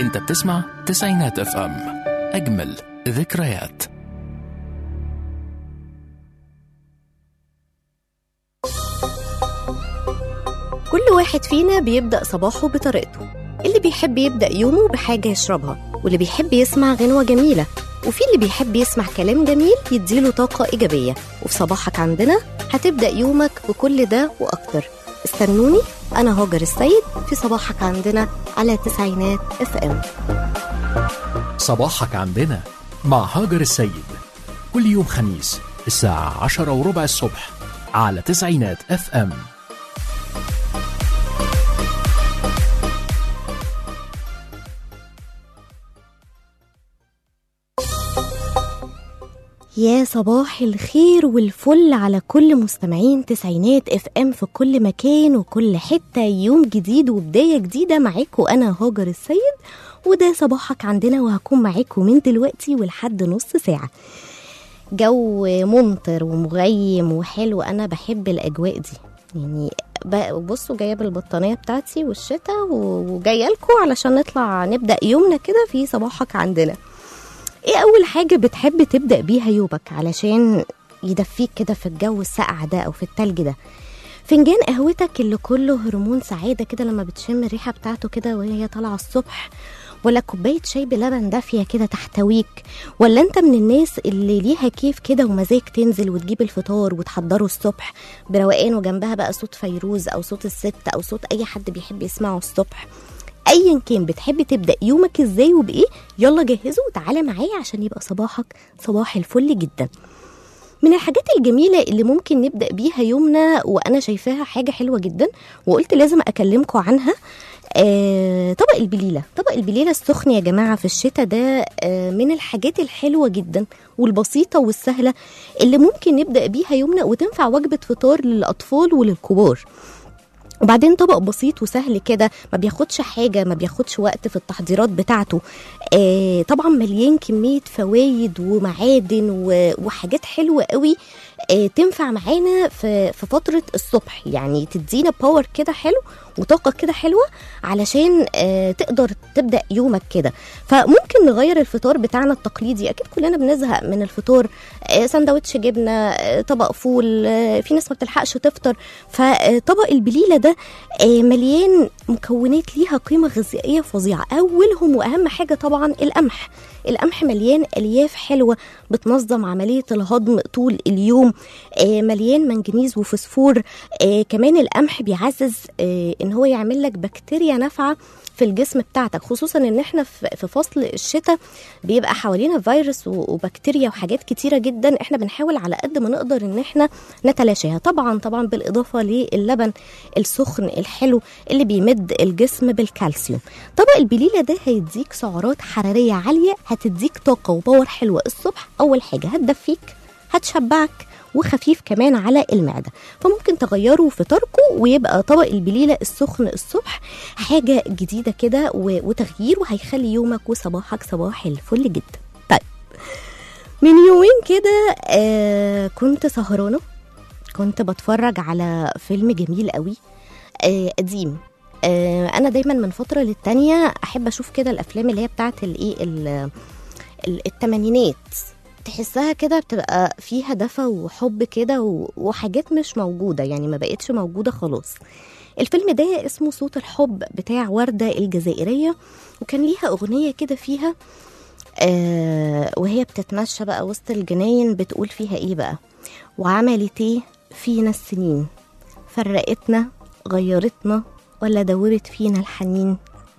انت بتسمع تسعينات اف ام اجمل ذكريات كل واحد فينا بيبدأ صباحه بطريقته اللي بيحب يبدأ يومه بحاجة يشربها واللي بيحب يسمع غنوة جميلة وفي اللي بيحب يسمع كلام جميل يديله طاقة إيجابية وفي صباحك عندنا هتبدأ يومك بكل ده وأكتر استنوني أنا هاجر السيد في صباحك عندنا على تسعينات اف ام صباحك عندنا مع هاجر السيد كل يوم خميس الساعة عشرة وربع الصبح على تسعينات اف ام يا صباح الخير والفل على كل مستمعين تسعينات اف ام في كل مكان وكل حتة يوم جديد وبداية جديدة معاكم انا هاجر السيد وده صباحك عندنا وهكون معاكم من دلوقتي ولحد نص ساعة جو ممطر ومغيم وحلو انا بحب الاجواء دي يعني ب- بصوا جايه بالبطانيه بتاعتي والشتا و- وجايه لكم علشان نطلع نبدا يومنا كده في صباحك عندنا ايه اول حاجه بتحب تبدا بيها يومك علشان يدفيك كده في الجو الساقع ده او في التلج ده فنجان قهوتك اللي كله هرمون سعاده كده لما بتشم الريحه بتاعته كده وهي طالعه الصبح ولا كوبايه شاي بلبن دافيه كده تحتويك ولا انت من الناس اللي ليها كيف كده ومزاج تنزل وتجيب الفطار وتحضره الصبح بروقان وجنبها بقى صوت فيروز او صوت الست او صوت اي حد بيحب يسمعه الصبح ايا كان بتحب تبدا يومك ازاي وبايه يلا جهزه وتعالى معايا عشان يبقى صباحك صباح الفل جدا من الحاجات الجميلة اللي ممكن نبدأ بيها يومنا وأنا شايفاها حاجة حلوة جدا وقلت لازم أكلمكم عنها آه طبق البليلة طبق البليلة السخن يا جماعة في الشتاء ده آه من الحاجات الحلوة جدا والبسيطة والسهلة اللي ممكن نبدأ بيها يومنا وتنفع وجبة فطار للأطفال وللكبار وبعدين طبق بسيط وسهل كده ما بياخدش حاجة ما بياخدش وقت في التحضيرات بتاعته آه طبعا مليان كمية فوايد ومعادن و- وحاجات حلوة قوي آه تنفع معانا في في فترة الصبح يعني تدينا باور كده حلو وطاقة كده حلوة علشان آه تقدر تبدأ يومك كده فممكن نغير الفطار بتاعنا التقليدي أكيد كلنا بنزهق من الفطار آه سندوتش جبنة آه طبق فول آه في ناس ما بتلحقش تفطر فطبق البليلة ده آه مليان مكونات ليها قيمة غذائية فظيعة أولهم وأهم حاجة طبعا القمح القمح مليان ألياف حلوة بتنظم عملية الهضم طول اليوم آه مليان منجنيز وفسفور آه كمان القمح بيعزز آه ان هو يعمل لك بكتيريا نافعة في الجسم بتاعتك خصوصا ان احنا في في فصل الشتاء بيبقى حوالينا فيروس و- وبكتيريا وحاجات كتيره جدا احنا بنحاول على قد ما نقدر ان احنا نتلاشاها طبعا طبعا بالاضافه للبن السخن الحلو اللي بيمد الجسم بالكالسيوم طبق البليله ده هيديك سعرات حراريه عاليه هتديك طاقه وباور حلوه الصبح اول حاجه هتدفيك هتشبعك وخفيف كمان على المعدة فممكن تغيروا فطاركم ويبقى طبق البليلة السخن الصبح حاجة جديدة كده و- وتغيير وهيخلي يومك وصباحك صباح الفل جدا طيب من يومين كده آه كنت سهرانة كنت بتفرج على فيلم جميل قوي آه قديم آه انا دايما من فتره للتانيه احب اشوف كده الافلام اللي هي بتاعت الايه ال- ال- التمانينات تحسها كده بتبقى فيها دفى وحب كده و- وحاجات مش موجوده يعني ما بقتش موجوده خلاص الفيلم ده اسمه صوت الحب بتاع وردة الجزائرية وكان ليها أغنية كده فيها آه وهي بتتمشى بقى وسط الجناين بتقول فيها ايه بقى وعملت ايه فينا السنين فرقتنا غيرتنا ولا دورت فينا الحنين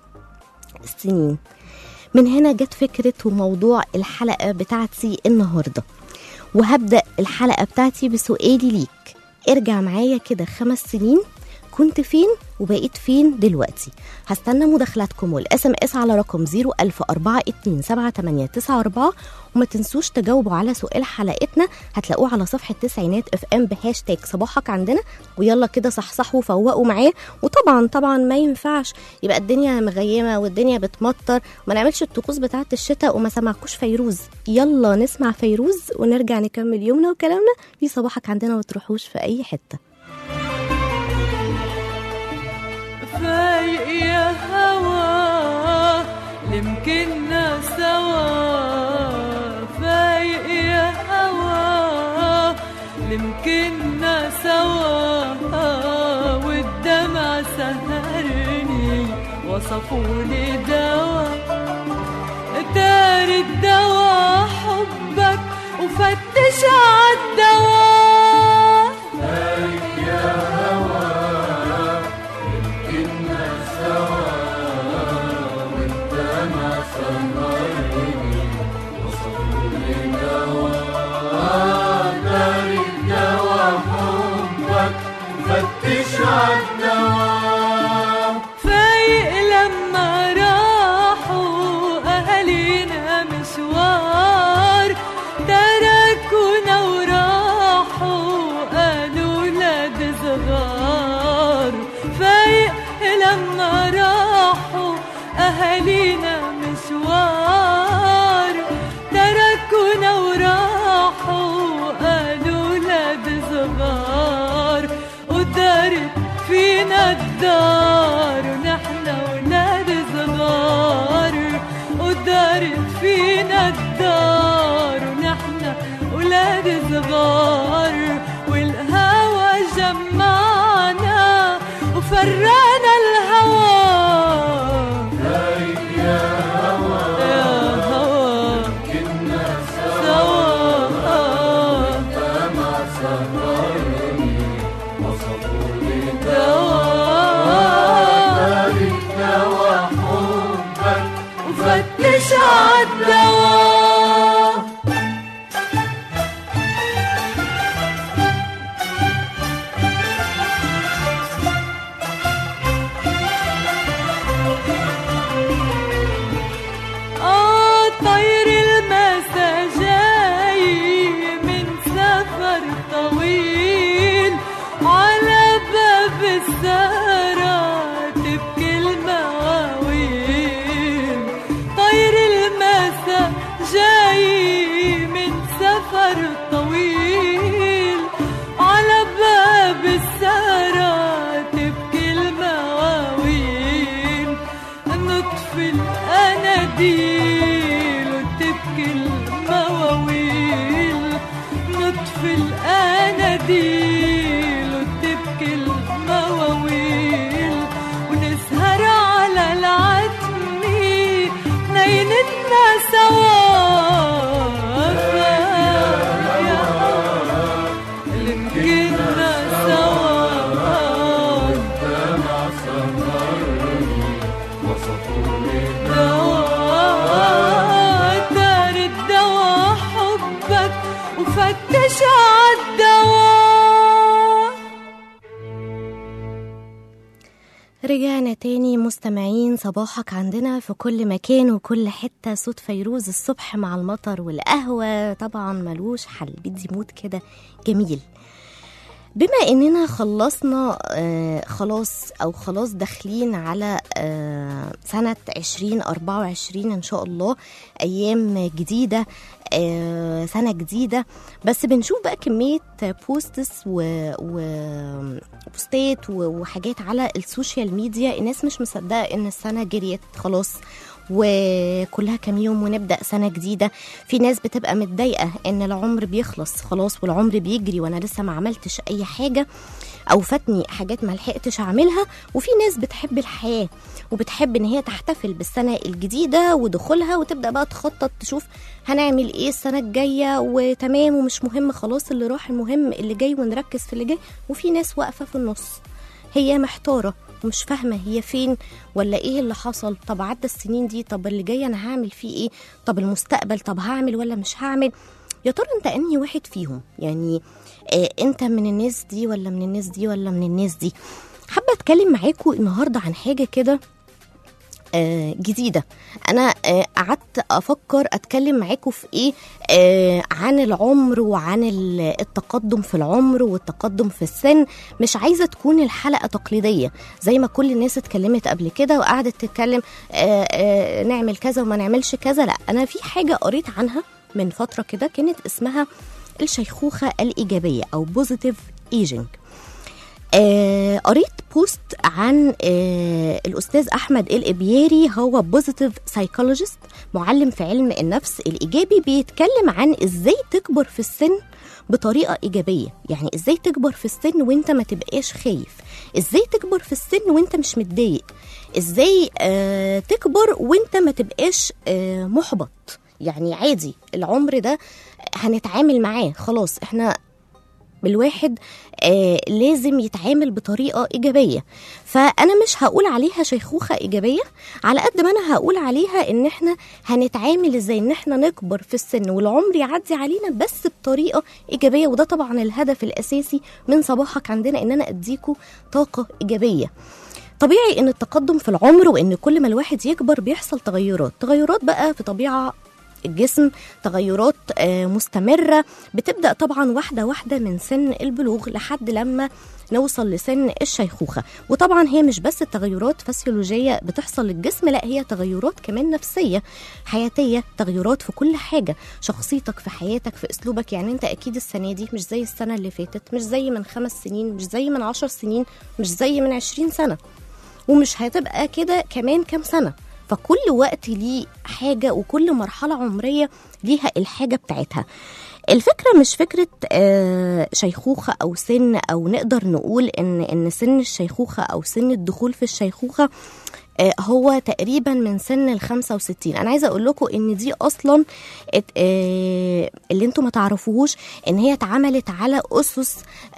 السنين من هنا جت فكرة وموضوع الحلقة بتاعتي النهاردة وهبدأ الحلقة بتاعتي بسؤالي ليك ارجع معايا كده خمس سنين كنت فين وبقيت فين دلوقتي هستنى مداخلاتكم والاس ام اس على رقم 010427894 وما تنسوش تجاوبوا على سؤال حلقتنا هتلاقوه على صفحه تسعينات اف ام بهاشتاج صباحك عندنا ويلا كده صحصحوا وفوقوا معاه وطبعا طبعا ما ينفعش يبقى الدنيا مغيمه والدنيا بتمطر ما نعملش الطقوس بتاعه الشتاء وما سمعكوش فيروز يلا نسمع فيروز ونرجع نكمل يومنا وكلامنا في صباحك عندنا وتروحوش في اي حته فايق يا هوا يمكننا سوا فايق يا هوا يمكننا سوا والدمع سهرني وصفولي دوا دار الدوا حبك وفتش عالدوا فايق لما راحوا أهالينا مشوار تركونا وراحوا قالوا ولاد صغار فايق لما راحوا أهالينا مشوار تركونا وراحوا قالوا ولاد صغار ودارت فينا الدار ونحن ولاد صغار ودارت فينا الدار ونحن ولاد صغار والهوى جمعنا وفرقنا الهوى يا هوى سوا وفتش عالدوا آه طير المسا جاي من سفر طويل على باب السهرة تبكي المواويل طير المسا جاي من سفر طويل على باب السهرة تبكي المواويل نطفي الأناديل وتبكي المواويل نطفي الأناديل وتبكي المواويل ونسهر على العتمي نينتنا سوا يمكننا سوا دواء دار الدواء حبك وفتش عالدواء رجعنا تاني مستمعين صباحك عندنا في كل مكان وكل حتة صوت فيروز الصبح مع المطر والقهوة طبعا ملوش حل بيدي مود كده جميل بما اننا خلصنا آه خلاص او خلاص داخلين على آه سنة 2024 ان شاء الله ايام جديدة آه سنة جديدة بس بنشوف بقى كمية بوستس و, و بوستات و- وحاجات على السوشيال ميديا الناس مش مصدقة ان السنة جريت خلاص وكلها كام يوم ونبدا سنه جديده في ناس بتبقى متضايقه ان العمر بيخلص خلاص والعمر بيجري وانا لسه ما عملتش اي حاجه او فاتني حاجات ما لحقتش اعملها وفي ناس بتحب الحياه وبتحب ان هي تحتفل بالسنه الجديده ودخولها وتبدا بقى تخطط تشوف هنعمل ايه السنه الجايه وتمام ومش مهم خلاص اللي راح المهم اللي جاي ونركز في اللي جاي وفي ناس واقفه في النص هي محتاره ومش فاهمه هي فين ولا ايه اللي حصل طب عدى السنين دي طب اللي جاي انا هعمل فيه ايه طب المستقبل طب هعمل ولا مش هعمل يا ترى انت انهي واحد فيهم يعني آه انت من الناس دي ولا من الناس دي ولا من الناس دي حابه اتكلم معاكم النهارده عن حاجه كده آه، جديده انا آه، قعدت افكر اتكلم معاكم في ايه آه، عن العمر وعن ال- التقدم في العمر والتقدم في السن مش عايزه تكون الحلقه تقليديه زي ما كل الناس اتكلمت قبل كده وقعدت تتكلم آه، آه، نعمل كذا وما نعملش كذا لا انا في حاجه قريت عنها من فتره كده كانت اسمها الشيخوخه الايجابيه او بوزيتيف ايجينج آه قريت بوست عن آه الاستاذ احمد الابياري هو بوزيتيف سايكولوجيست معلم في علم النفس الايجابي بيتكلم عن ازاي تكبر في السن بطريقه ايجابيه يعني ازاي تكبر في السن وانت ما تبقاش خايف ازاي تكبر في السن وانت مش متضايق ازاي آه تكبر وانت ما تبقاش آه محبط يعني عادي العمر ده هنتعامل معاه خلاص احنا الواحد آه لازم يتعامل بطريقه ايجابيه فانا مش هقول عليها شيخوخه ايجابيه على قد ما انا هقول عليها ان احنا هنتعامل ازاي ان احنا نكبر في السن والعمر يعدي علينا بس بطريقه ايجابيه وده طبعا الهدف الاساسي من صباحك عندنا ان انا اديكوا طاقه ايجابيه طبيعي ان التقدم في العمر وان كل ما الواحد يكبر بيحصل تغيرات تغيرات بقى في طبيعه الجسم تغيرات آه، مستمرة بتبدأ طبعا واحدة واحدة من سن البلوغ لحد لما نوصل لسن الشيخوخة وطبعا هي مش بس تغيرات فسيولوجية بتحصل للجسم لا هي تغيرات كمان نفسية حياتية تغيرات في كل حاجة شخصيتك في حياتك في أسلوبك يعني أنت أكيد السنة دي مش زي السنة اللي فاتت مش زي من خمس سنين مش زي من عشر سنين مش زي من عشرين سنة ومش هتبقى كده كمان كام سنة فكل وقت ليه حاجة وكل مرحلة عمرية ليها الحاجة بتاعتها الفكرة مش فكرة آه، شيخوخة أو سن أو نقدر نقول إن إن سن الشيخوخة أو سن الدخول في الشيخوخة آه، هو تقريبا من سن ال 65 انا عايزه اقول لكم ان دي اصلا ات- آه، اللي انتم ما تعرفوهوش ان هي اتعملت على اسس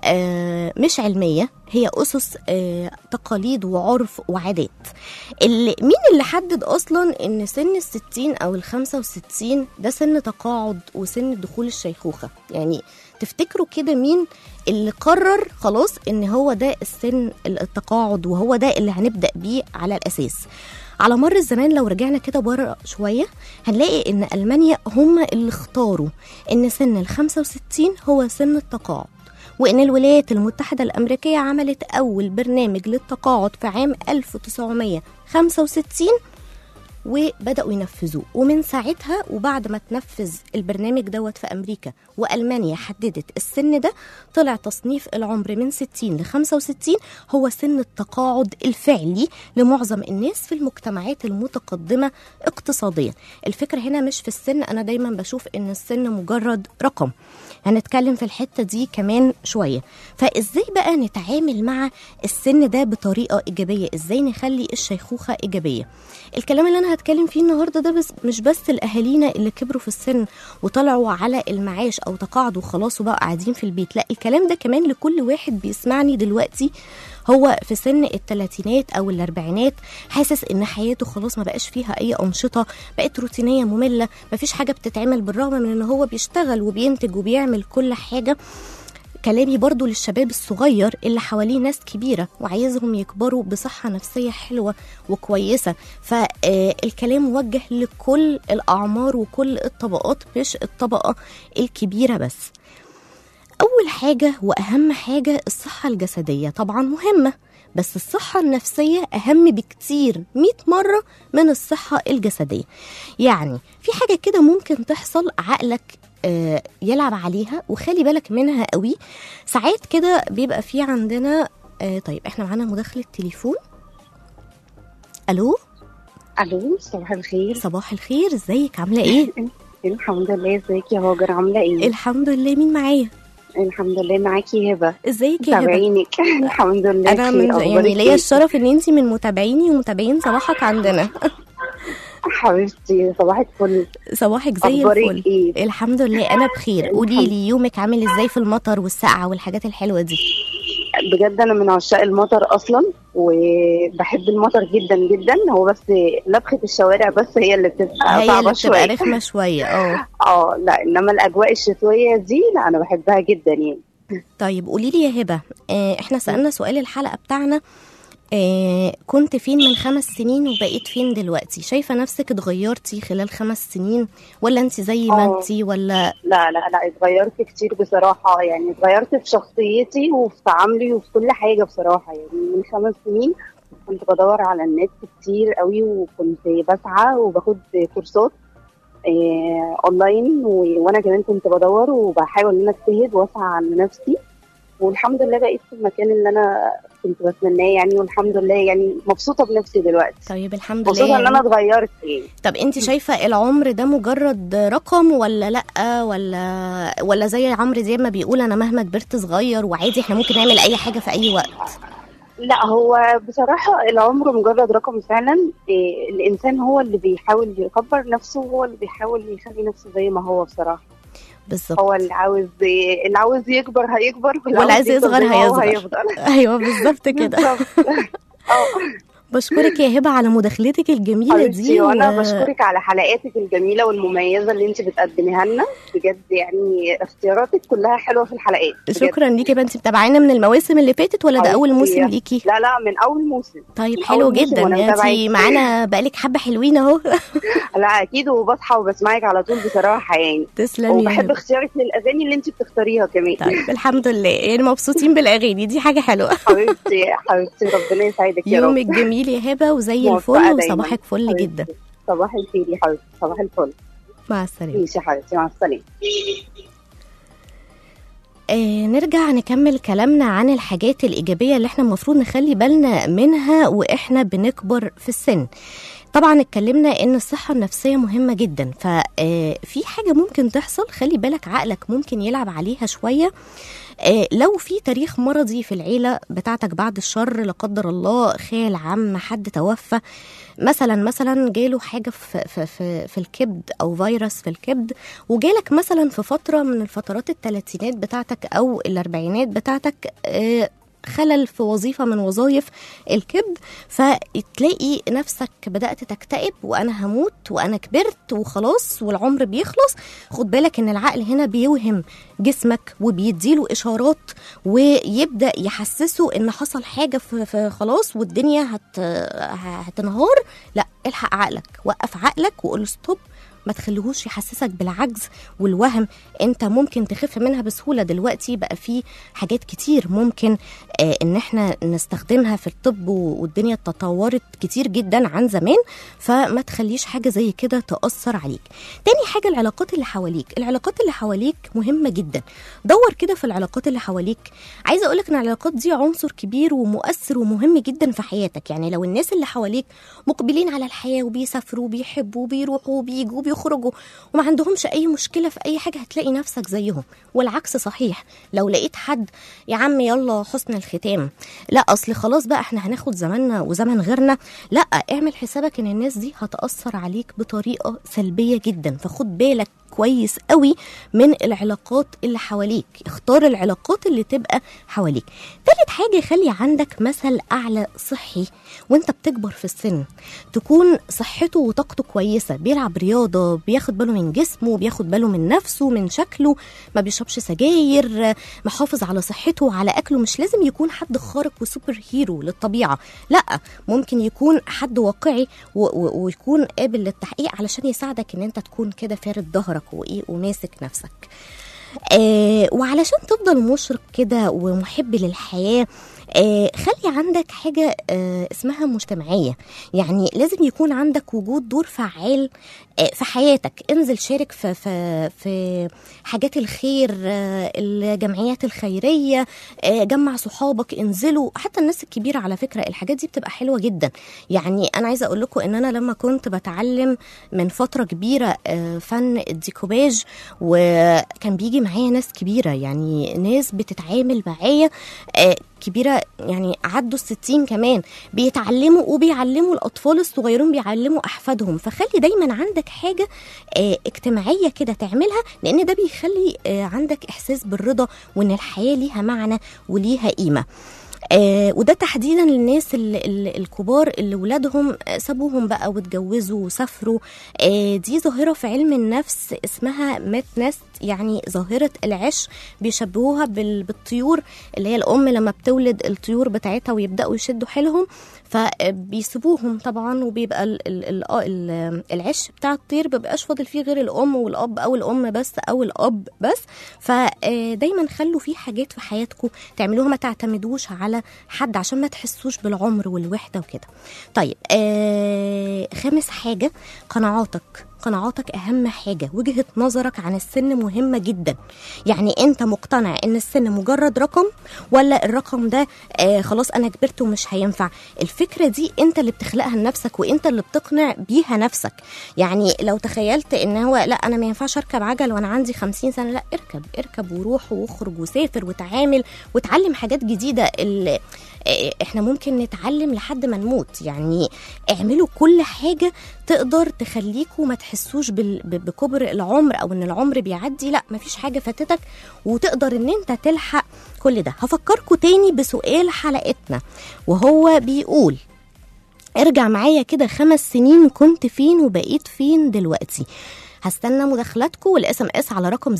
آه، مش علميه هي اسس آه، تقاليد وعرف وعادات اللي مين اللي حدد اصلا ان سن الستين او الخمسة وستين ده سن تقاعد وسن دخول الشيخوخة يعني تفتكروا كده مين اللي قرر خلاص ان هو ده السن التقاعد وهو ده اللي هنبدأ بيه على الاساس على مر الزمان لو رجعنا كده بره شوية هنلاقي ان المانيا هم اللي اختاروا ان سن ال 65 هو سن التقاعد وإن الولايات المتحدة الأمريكية عملت أول برنامج للتقاعد في عام 1965 وبدأوا ينفذوه ومن ساعتها وبعد ما تنفذ البرنامج دوت في أمريكا وألمانيا حددت السن ده طلع تصنيف العمر من 60 ل 65 هو سن التقاعد الفعلي لمعظم الناس في المجتمعات المتقدمة اقتصاديا الفكرة هنا مش في السن أنا دايما بشوف إن السن مجرد رقم هنتكلم في الحتة دي كمان شوية فإزاي بقى نتعامل مع السن ده بطريقة إيجابية إزاي نخلي الشيخوخة إيجابية الكلام اللي أنا هتكلم فيه النهاردة ده بس مش بس لأهالينا اللي كبروا في السن وطلعوا على المعاش أو تقاعدوا خلاص وبقوا قاعدين في البيت لا الكلام ده كمان لكل واحد بيسمعني دلوقتي هو في سن الثلاثينات او الاربعينات حاسس ان حياته خلاص ما بقاش فيها اي انشطه بقت روتينيه ممله ما فيش حاجه بتتعمل بالرغم من ان هو بيشتغل وبينتج وبيعمل كل حاجه كلامي برضو للشباب الصغير اللي حواليه ناس كبيرة وعايزهم يكبروا بصحة نفسية حلوة وكويسة فالكلام موجه لكل الأعمار وكل الطبقات مش الطبقة الكبيرة بس أول حاجة وأهم حاجة الصحة الجسدية طبعا مهمة بس الصحة النفسية أهم بكتير 100 مرة من الصحة الجسدية يعني في حاجة كده ممكن تحصل عقلك آه، يلعب عليها وخلي بالك منها قوي ساعات كده بيبقى في عندنا آه، طيب احنا معانا مداخلة تليفون الو الو صباح الخير صباح الخير ازيك عامله ايه الحمد لله ازيك يا هاجر عامله ايه الحمد لله مين معايا الحمد لله معاكي هبه ازيك يا هبه متابعينك الحمد لله انا بخير. من أخبارك يعني ليا إيه؟ الشرف ان انتي من متابعيني ومتابعين صباحك عندنا حبيبتي صباح الفل صباحك زي اخبارك الفل ايه الحمد لله انا بخير قولي لي يومك عامل ازاي في المطر والسقعه والحاجات الحلوه دي بجد انا من عشاق المطر اصلا وبحب المطر جدا جدا هو بس لبخه الشوارع بس هي اللي بتبقى هي صعبه اللي بتبقى شويه رخمه شويه اه اه لا انما الاجواء الشتويه دي لا انا بحبها جدا يعني طيب قولي لي يا هبه آه احنا سالنا سؤال الحلقه بتاعنا آه كنت فين من خمس سنين وبقيت فين دلوقتي شايفه نفسك اتغيرتي خلال خمس سنين ولا انت زي ما آه. انت ولا لا لا لا اتغيرت كتير بصراحة يعني اتغيرت في شخصيتي وفي تعاملي وفي كل حاجة بصراحة يعني من خمس سنين كنت بدور على النت كتير قوي وكنت بسعى وباخد كورسات آه اونلاين و- وانا كمان كنت بدور وبحاول ان انا اجتهد واسعى على نفسي والحمد لله بقيت في المكان اللي انا كنت بتمناه يعني والحمد لله يعني مبسوطه بنفسي دلوقتي طيب الحمد مبسوطه لله ان انا يعني. اتغيرت يعني طب انت شايفه العمر ده مجرد رقم ولا لا ولا ولا زي عمرو دياب ما بيقول انا مهما كبرت صغير وعادي احنا ممكن نعمل اي حاجه في اي وقت لا هو بصراحة العمر مجرد رقم فعلا إيه الإنسان هو اللي بيحاول يكبر نفسه وهو اللي بيحاول يخلي نفسه زي ما هو بصراحة بالظبط هو اللي عاوز اللي عاوز يكبر هيكبر واللي عايز يفضل يصغر زي ما هو هيصغر. هيفضل ايوه بالظبط كده بالظبط. اه بشكرك يا هبه على مداخلتك الجميله حبيبتي دي وانا و- بشكرك على حلقاتك الجميله والمميزه اللي انت بتقدميها لنا بجد يعني اختياراتك كلها حلوه في الحلقات بجد. شكرا ليكي بقى انت متابعانا من المواسم اللي فاتت ولا ده اول حبيبتي. موسم ليكي لا لا من اول موسم طيب من حلو أول موسم جدا وأنا انت متابعاكي. معانا بقالك حبه حلوين اهو لا اكيد وبصحى وبسمعك على طول بصراحه يعني تسلمي يا وبحب هبه اختيارك للاغاني اللي انت بتختاريها كمان طيب الحمد لله يعني مبسوطين بالاغاني دي حاجه حلوه حبيبتي حبيبتي ربنا يسعدك يا رب يومك جميل يا هبه وزي موفقة الفل دايماً. وصباحك فل حبيبتي. جدا صباح الخير يا حبيبتي صباح الفل مع السلامه ماشي يا حبيبتي مع السلامه آه نرجع نكمل كلامنا عن الحاجات الإيجابية اللي احنا المفروض نخلي بالنا منها وإحنا بنكبر في السن طبعا اتكلمنا ان الصحة النفسية مهمة جدا ففي حاجة ممكن تحصل خلي بالك عقلك ممكن يلعب عليها شوية آه، لو في تاريخ مرضي في العيلة بتاعتك بعد الشر لا قدر الله خال عم حد توفى مثلا مثلا جاله حاجة في, في, في, في الكبد أو فيروس في الكبد وجالك مثلا في فترة من الفترات الثلاثينات بتاعتك أو الأربعينات بتاعتك آه، خلل في وظيفة من وظائف الكبد فتلاقي نفسك بدأت تكتئب وأنا هموت وأنا كبرت وخلاص والعمر بيخلص خد بالك إن العقل هنا بيوهم جسمك وبيديله إشارات ويبدأ يحسسه إن حصل حاجة في, في خلاص والدنيا هت هتنهار لا الحق عقلك وقف عقلك وقول له ستوب ما تخليهوش يحسسك بالعجز والوهم انت ممكن تخف منها بسهوله دلوقتي بقى في حاجات كتير ممكن آه ان احنا نستخدمها في الطب و- والدنيا تطورت كتير جدا عن زمان فما تخليش حاجه زي كده تاثر عليك تاني حاجه العلاقات اللي حواليك العلاقات اللي حواليك مهمه جدا دور كده في العلاقات اللي حواليك عايزه اقولك ان العلاقات دي عنصر كبير ومؤثر ومهم جدا في حياتك يعني لو الناس اللي حواليك مقبلين على الحياه وبيسافروا وبيحبوا وبيروحوا وبيجوا وبيخرجوا وما عندهمش اي مشكله في اي حاجه هتلاقي نفسك زيهم والعكس صحيح لو لقيت حد يا عم يلا حسن الختام لا اصل خلاص بقى احنا هناخد زماننا وزمن غيرنا لا اعمل حسابك ان الناس دي هتاثر عليك بطريقه سلبيه جدا فخد بالك كويس قوي من العلاقات اللي حواليك اختار العلاقات اللي تبقى حواليك تالت حاجة خلي عندك مثل أعلى صحي وانت بتكبر في السن تكون صحته وطاقته كويسة بيلعب رياضة بياخد باله من جسمه بياخد باله من نفسه من شكله ما بيشربش سجاير محافظ على صحته وعلى أكله مش لازم يكون حد خارق وسوبر هيرو للطبيعة لا ممكن يكون حد واقعي و- و- ويكون قابل للتحقيق علشان يساعدك ان انت تكون كده فارد ظهرك وايه وماسك نفسك آه وعلشان تفضل مشرق كده ومحب للحياة آه خلي عندك حاجة آه اسمها مجتمعية يعني لازم يكون عندك وجود دور فعال آه في حياتك انزل شارك في, في, في حاجات الخير آه الجمعيات الخيرية آه جمع صحابك انزلوا حتى الناس الكبيرة على فكرة الحاجات دي بتبقى حلوة جدا يعني أنا عايزة أقول لكم إن أنا لما كنت بتعلم من فترة كبيرة آه فن الديكوباج وكان بيجي معايا ناس كبيرة يعني ناس بتتعامل معايا آه كبيرة يعني عدوا الستين كمان بيتعلموا وبيعلموا الأطفال الصغيرين بيعلموا أحفادهم فخلي دايما عندك حاجة آه اجتماعية كده تعملها لأن ده بيخلي آه عندك إحساس بالرضا وإن الحياة ليها معنى وليها قيمة آه وده تحديدا للناس ال- ال- الكبار اللي ولادهم آه، سابوهم بقى واتجوزوا وسافروا آه دي ظاهرة في علم النفس اسمها مات نست يعني ظاهرة العش بيشبهوها بال- بالطيور اللي هي الأم لما بتولد الطيور بتاعتها ويبدأوا يشدوا حيلهم فبيسيبوهم طبعا وبيبقى ال ال ال ال العش بتاع الطير مبيبقاش فاضل فيه غير الأم والأب أو الأم بس أو الأب بس فدايما خلوا في حاجات في حياتكم تعملوها ما تعتمدوش على حد عشان ما تحسوش بالعمر والوحدة وكده طيب آه خامس حاجة قناعاتك قناعاتك اهم حاجه وجهه نظرك عن السن مهمه جدا يعني انت مقتنع ان السن مجرد رقم ولا الرقم ده آه خلاص انا كبرت ومش هينفع الفكره دي انت اللي بتخلقها لنفسك وانت اللي بتقنع بيها نفسك يعني لو تخيلت ان هو لا انا ما ينفعش اركب عجل وانا عندي 50 سنه لا اركب اركب وروح واخرج وسافر وتعامل وتعلم حاجات جديده اللي احنا ممكن نتعلم لحد ما نموت يعني اعملوا كل حاجة تقدر تخليكوا ما تحسوش بال- ب- بكبر العمر او ان العمر بيعدي لا مفيش حاجة فاتتك وتقدر ان انت تلحق كل ده هفكركوا تاني بسؤال حلقتنا وهو بيقول ارجع معايا كده خمس سنين كنت فين وبقيت فين دلوقتي هستنى مداخلاتكم والاس ام اس على رقم 010427889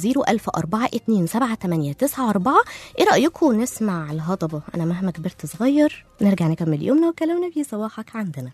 ايه رايكم نسمع الهضبه انا مهما كبرت صغير نرجع نكمل يومنا وكلامنا في صباحك عندنا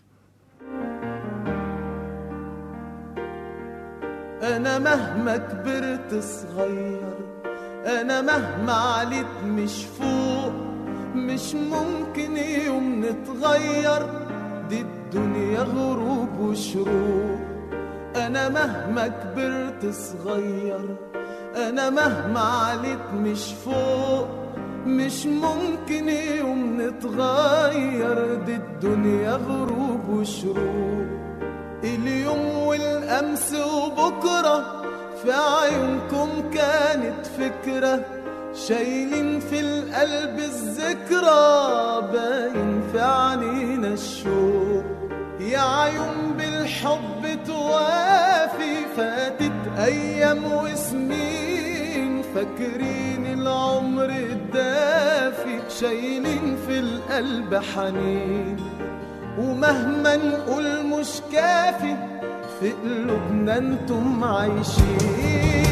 انا مهما كبرت صغير انا مهما عليت مش فوق مش ممكن يوم نتغير دي الدنيا غروب وشروق انا مهما كبرت صغير انا مهما عليت مش فوق مش ممكن يوم نتغير دي الدنيا غروب وشروق اليوم والأمس وبكرة في عيونكم كانت فكرة شايلين في القلب الذكرى باين في عنينا الشوق يا عيون بالحب توافي فاتت أيام وسنين فاكرين العمر الدافي شايلين في القلب حنين ومهما نقول مش كافي في قلوبنا انتم عايشين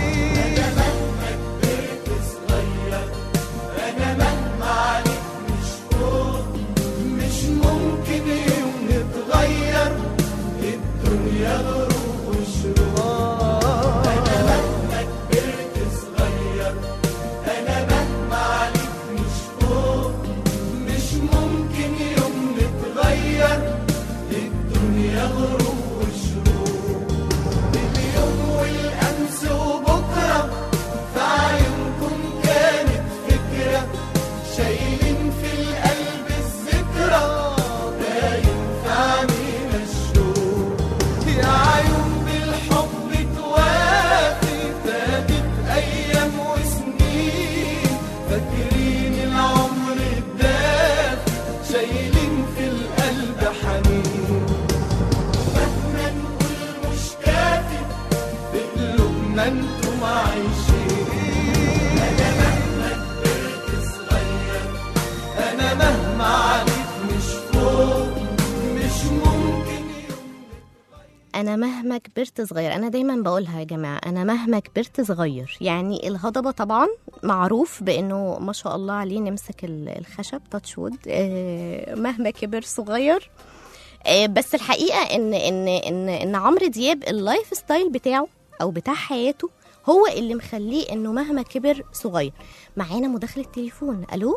مش ممكن يوم نتغير الدنيا غروب وشروق انا مهما كبرت صغير انا مهما عليك مش فوق مش ممكن يوم نتغير الدنيا غروب وشروق اليوم والامس وبكره في عيونكم كانت فكره شايلين في القلب الذكرى باين في عينينا الشوق يا عيون بالحب توافي فاتت ايام وسنين فاكرين العمر الدافي شايلين في القلب حنين مهما نقول مش كافي في قلوبنا انتم عايشين انا مهما كبرت صغير انا مهما عليك مش فوق مش ممكن يوم انا مهما كبرت صغير انا دايما بقولها يا جماعه انا مهما كبرت صغير يعني الهضبه طبعا معروف بانه ما شاء الله عليه نمسك ال- الخشب تاتش وود آه، مهما كبر صغير آه، بس الحقيقه ان ان ان ان عمرو دياب اللايف ستايل بتاعه او بتاع حياته هو اللي مخليه انه مهما كبر صغير معانا مداخله تليفون الو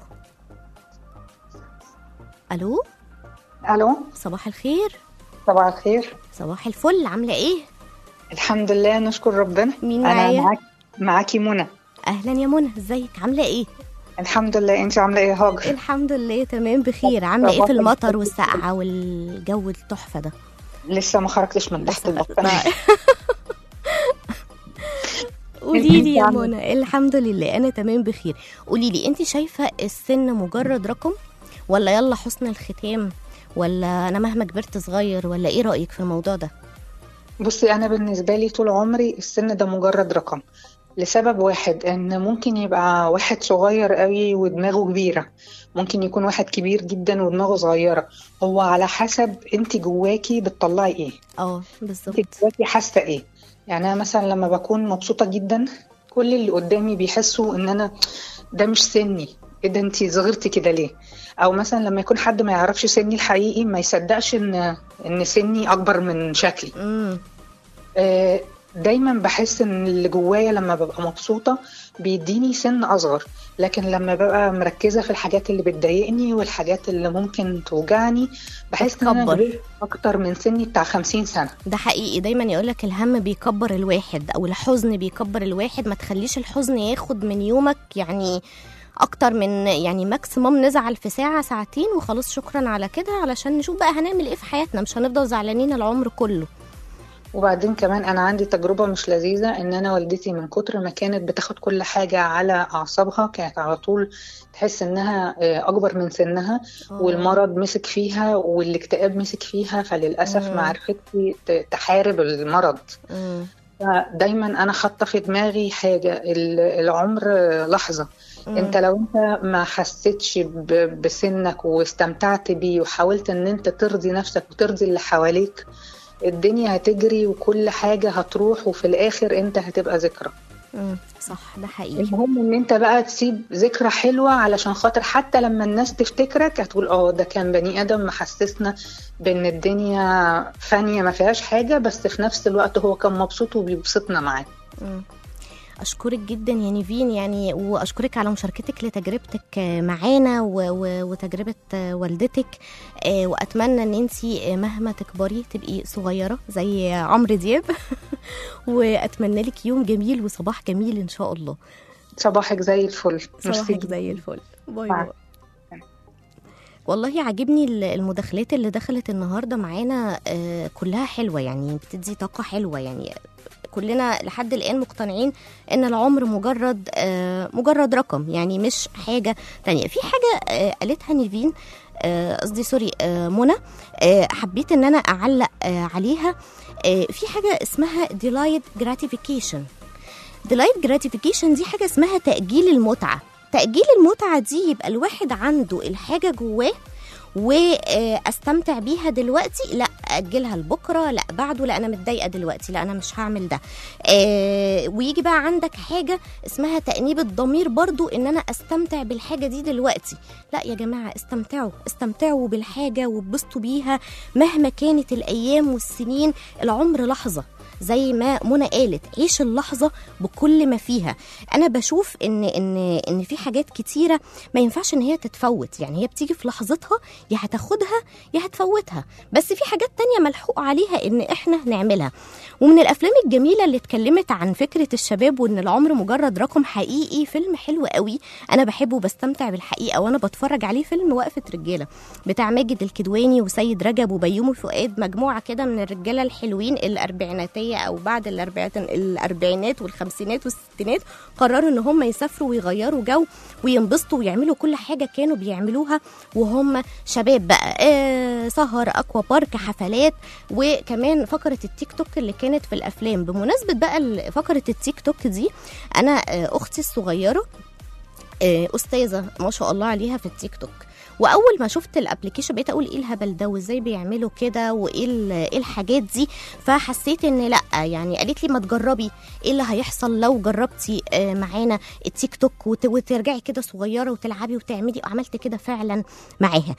الو الو صباح الخير صباح الخير صباح الفل عامله ايه الحمد لله نشكر ربنا مين انا معايا؟ معاك معاكي منى اهلا يا منى ازيك عامله ايه الحمد لله انت عامله ايه يا هاجر الحمد لله تمام بخير عامله ايه في صباح المطر الخير. والسقعه والجو التحفه ده لسه ما خرجتش من تحت لسه- البطانيه قولي لي انتي يا عاملة منى الحمد لله انا تمام بخير قولي لي انت شايفه السن مجرد رقم ولا يلا حسن الختام ولا انا مهما كبرت صغير ولا ايه رايك في الموضوع ده بصي انا بالنسبه لي طول عمري السن ده مجرد رقم لسبب واحد ان ممكن يبقى واحد صغير قوي ودماغه كبيره ممكن يكون واحد كبير جدا ودماغه صغيره هو على حسب انت جواكي بتطلعي ايه اه انت بالظبط جواكي حاسه ايه يعني انا مثلا لما بكون مبسوطه جدا كل اللي قدامي بيحسوا ان انا ده مش سني ايه ده انت صغرتي كده ليه او مثلا لما يكون حد ما يعرفش سني الحقيقي ما يصدقش ان ان سني اكبر من شكلي امم آه دايما بحس ان اللي جوايا لما ببقى مبسوطة بيديني سن اصغر لكن لما ببقى مركزة في الحاجات اللي بتضايقني والحاجات اللي ممكن توجعني بحس ان انا بتكبر. كبرت اكتر من سني بتاع 50 سنة ده حقيقي دايما يقولك الهم بيكبر الواحد او الحزن بيكبر الواحد ما تخليش الحزن ياخد من يومك يعني اكتر من يعني ماكسيموم نزعل في ساعة ساعتين وخلاص شكرا على كده علشان نشوف بقى هنعمل ايه في حياتنا مش هنفضل زعلانين العمر كله وبعدين كمان انا عندي تجربة مش لذيذة ان انا والدتي من كتر ما كانت بتاخد كل حاجة على اعصابها كانت على طول تحس انها آه، اكبر من سنها والمرض مسك فيها والاكتئاب مسك فيها فللاسف مم. ما عرفتش ت- تحارب المرض مم. دايما انا حاطه في دماغي حاجه ال- العمر لحظه مم. انت لو انت ما حسيتش ب- بسنك واستمتعت بيه وحاولت ان انت ترضي نفسك وترضي اللي حواليك الدنيا هتجري وكل حاجه هتروح وفي الاخر انت هتبقى ذكرى مم. صح ده حقيقي المهم ان انت بقى تسيب ذكرى حلوه علشان خاطر حتى لما الناس تفتكرك هتقول اه ده كان بني ادم محسسنا بان الدنيا فانيه ما فيهاش حاجه بس في نفس الوقت هو كان مبسوط وبيبسطنا معاه مم. أشكرك جدا يا نيفين يعني وأشكرك على مشاركتك لتجربتك آه، معانا و- و- وتجربة آه، والدتك آه، وأتمنى إن أنتي آه، مهما تكبري تبقي صغيرة زي عمرو دياب وأتمنى لك يوم جميل وصباح جميل إن شاء الله صباحك زي الفل صباحك زي الفل باي باي. باي والله عاجبني ال- المداخلات اللي دخلت النهارده معانا آه، كلها حلوه يعني بتدي طاقه حلوه يعني كلنا لحد الان مقتنعين ان العمر مجرد آه، مجرد رقم يعني مش حاجه تانية في حاجه آه، قالتها نيفين آه، قصدي سوري آه، منى آه، حبيت ان انا اعلق آه، عليها آه، في حاجه اسمها delayed gratification delayed gratification دي حاجه اسمها تاجيل المتعه تاجيل المتعه دي يبقى الواحد عنده الحاجه جواه واستمتع بيها دلوقتي لا اجلها لبكره لا بعده لا انا متضايقه دلوقتي لا انا مش هعمل ده آه، ويجي بقى عندك حاجه اسمها تانيب الضمير برضو ان انا استمتع بالحاجه دي دلوقتي لا يا جماعه استمتعوا استمتعوا بالحاجه واتبسطوا بيها مهما كانت الايام والسنين العمر لحظه زي ما منى قالت عيش اللحظه بكل ما فيها انا بشوف ان ان ان في حاجات كتيره ما ينفعش ان هي تتفوت يعني هي بتيجي في لحظتها يا هتاخدها يا هتفوتها بس في حاجات تانية ملحوق عليها ان احنا نعملها ومن الافلام الجميله اللي اتكلمت عن فكره الشباب وان العمر مجرد رقم حقيقي فيلم حلو قوي انا بحبه وبستمتع بالحقيقه وانا بتفرج عليه فيلم وقفه رجاله بتاع ماجد الكدواني وسيد رجب وبيومي فؤاد مجموعه كده من الرجاله الحلوين الاربعيناتيه او بعد الاربعينات الاربعينات والخمسينات والستينات قرروا ان هم يسافروا ويغيروا جو وينبسطوا ويعملوا كل حاجه كانوا بيعملوها وهم شباب بقى آه سهر اكوا بارك حفلات وكمان فقره التيك توك اللي كانت في الافلام بمناسبه بقى ال- فقره التيك توك دي انا آه اختي الصغيره آه، استاذه ما شاء الله عليها في التيك توك واول ما شفت الابلكيشن بقيت اقول ايه الهبل ده وازاي بيعملوا كده وايه ال- ايه الحاجات دي فحسيت ان لا يعني قالت لي ما تجربي ايه اللي هيحصل لو جربتي آه، معانا التيك توك وت- وترجعي كده صغيره وتلعبي وتعملي وعملت كده فعلا معاها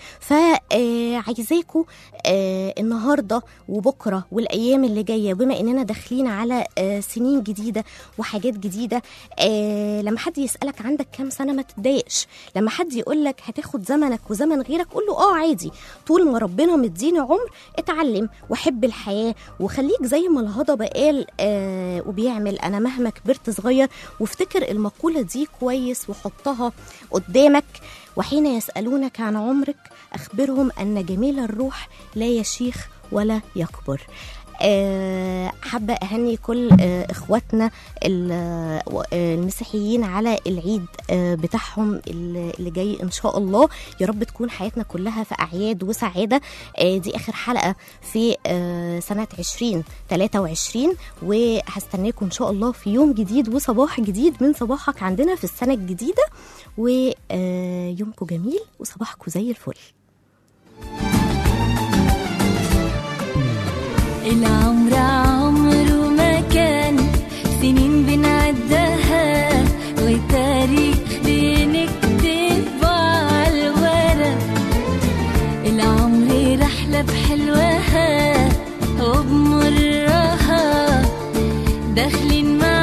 فعايزاكم النهارده وبكره والايام اللي جايه بما اننا داخلين على آه، سنين جديده وحاجات جديده آه، لما حد يسالك عندك كام سنه ما تتضايقش لما حد يقول لك هتاخد زمنك وزمن غيرك قول له اه عادي طول ما ربنا مديني عمر اتعلم وحب الحياه وخليك زي ما الهضبه قال آه وبيعمل انا مهما كبرت صغير وافتكر المقوله دي كويس وحطها قدامك وحين يسالونك عن عمرك اخبرهم ان جميل الروح لا يشيخ ولا يكبر آه، حابة أهني كل آه، إخواتنا ال- آه، المسيحيين على العيد آه، بتاعهم اللي اللي جاي إن شاء الله يا رب تكون حياتنا كلها في أعياد وسعادة آه، دي آخر حلقة في آه، سنة 2023 وهستناكم إن شاء الله في يوم جديد وصباح جديد من صباحك عندنا في السنة الجديدة ويومكم جميل وصباحكم زي الفل العمر عمره ما كان سنين بنعدها وتاريخ بنكتب على الورق العمر رحلة بحلوها وبمرها داخلين